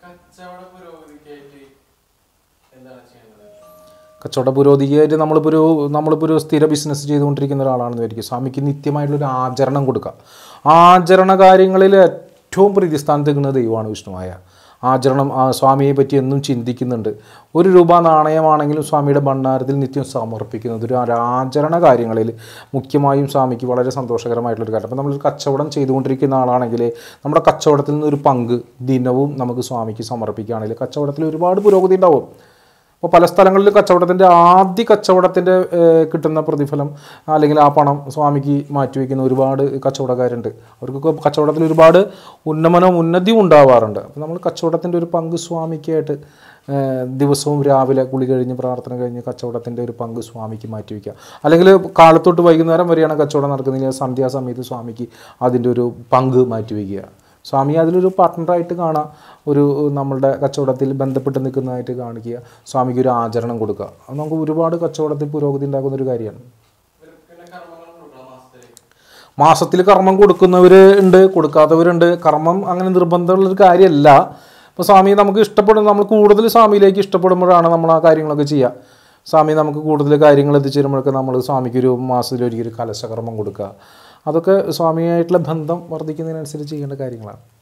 കച്ചവട പുരോഗതിക്കായിട്ട് എന്താണ് ചെയ്യേണ്ടത് കച്ചവട പുരോഗതിക്കായിട്ട് നമ്മളിപ്പോൾ ഒരു നമ്മളിപ്പോൾ ഒരു സ്ഥിര ബിസിനസ് ചെയ്തുകൊണ്ടിരിക്കുന്ന ഒരാളാണെന്ന് വിചാരിക്കും സ്വാമിക്ക് നിത്യമായിട്ടുള്ളൊരു ആചരണം കൊടുക്കുക ആചരണ കാര്യങ്ങളിൽ ഏറ്റവും പ്രതിസ്ഥാനത്ത് നിൽക്കുന്ന ദൈവമാണ് വിഷ്ണുമായ ആചരണം ആ സ്വാമിയെ പറ്റി എന്നും ചിന്തിക്കുന്നുണ്ട് ഒരു രൂപ നാണയമാണെങ്കിലും സ്വാമിയുടെ ഭണ്ഡാരത്തിൽ നിത്യം സമർപ്പിക്കുന്നത് ഒരു ആചരണ കാര്യങ്ങളിൽ മുഖ്യമായും സ്വാമിക്ക് വളരെ സന്തോഷകരമായിട്ടുള്ളൊരു കാര്യം അപ്പോൾ നമ്മളൊരു കച്ചവടം ചെയ്തുകൊണ്ടിരിക്കുന്ന ആളാണെങ്കിൽ നമ്മുടെ കച്ചവടത്തിൽ നിന്നൊരു പങ്ക് ദിനവും നമുക്ക് സ്വാമിക്ക് സമർപ്പിക്കുകയാണെങ്കിൽ കച്ചവടത്തിൽ ഒരുപാട് പുരോഗതി ഉണ്ടാവും അപ്പോൾ പല സ്ഥലങ്ങളിലും കച്ചവടത്തിൻ്റെ ആദ്യ കച്ചവടത്തിൻ്റെ ഏഹ്, കിട്ടുന്ന പ്രതിഫലം അല്ലെങ്കിൽ ആ പണം സ്വാമിക്ക് മാറ്റിവെക്കുന്ന ഒരുപാട് കച്ചവടക്കാരുണ്ട് അവർക്കൊക്കെ കച്ചവടത്തിൽ ഒരുപാട് ഉന്നമനവും ഉന്നതിയും ഉണ്ടാവാറുണ്ട് അപ്പോൾ നമ്മൾ കച്ചവടത്തിൻ്റെ ഒരു പങ്ക് സ്വാമിക്കായിട്ട് ഏഹ്, ദിവസവും രാവിലെ കുളി കഴിഞ്ഞ് പ്രാർത്ഥന കഴിഞ്ഞ് കച്ചവടത്തിൻ്റെ ഒരു പങ്ക് സ്വാമിക്ക് മാറ്റിവെക്കുക അല്ലെങ്കിൽ കാലത്തോട്ട് വൈകുന്നേരം വരെയാണ് കച്ചവടം നടക്കുന്നതെങ്കിൽ സന്ധ്യാസമയത്ത് സ്വാമിക്ക് അതിൻ്റെ ഒരു പങ്ക് മാറ്റിവെക്കുക സ്വാമി അതിലൊരു പാർട്ട്ണറായിട്ട് കാണാം ഒരു നമ്മളുടെ കച്ചവടത്തിൽ ബന്ധപ്പെട്ട് നിൽക്കുന്നതായിട്ട് കാണിക്കുക സ്വാമിക്ക് ഒരു ആചരണം കൊടുക്കുക അത് നമുക്ക് ഒരുപാട് കച്ചവടത്തിൽ പുരോഗതി ഉണ്ടാക്കുന്ന ഒരു കാര്യമാണ് ഇവർക്ക് പിന്നെ കർമ്മങ്ങൾ കൊടുക്കണം മാസത്തില് മാസത്തിൽ കർമ്മം കൊടുക്കുന്നവർ ഉണ്ട് കൊടുക്കാത്തവരുണ്ട് കർമ്മം അങ്ങനെ നിർബന്ധമുള്ളൊരു കാര്യമല്ല ഇപ്പോൾ സ്വാമി നമുക്ക് ഇഷ്ടപ്പെടും നമ്മൾ കൂടുതൽ സ്വാമിയിലേക്ക് ഇഷ്ടപ്പെടുമ്പോഴാണ് നമ്മൾ ആ കാര്യങ്ങളൊക്കെ ചെയ്യുക സ്വാമി നമുക്ക് കൂടുതൽ കാര്യങ്ങൾ എത്തിച്ചേരുമ്പോഴൊക്കെ നമ്മൾ സ്വാമിക്ക് ഒരു മാസത്തിലൊരിക്കൽ ഒരു കലശകർമ്മം കൊടുക്കുക അതൊക്കെ സ്വാമിയായിട്ടുള്ള ബന്ധം വർദ്ധിക്കുന്നതിനനുസരിച്ച് ചെയ്യേണ്ട കാര്യങ്ങളാണ്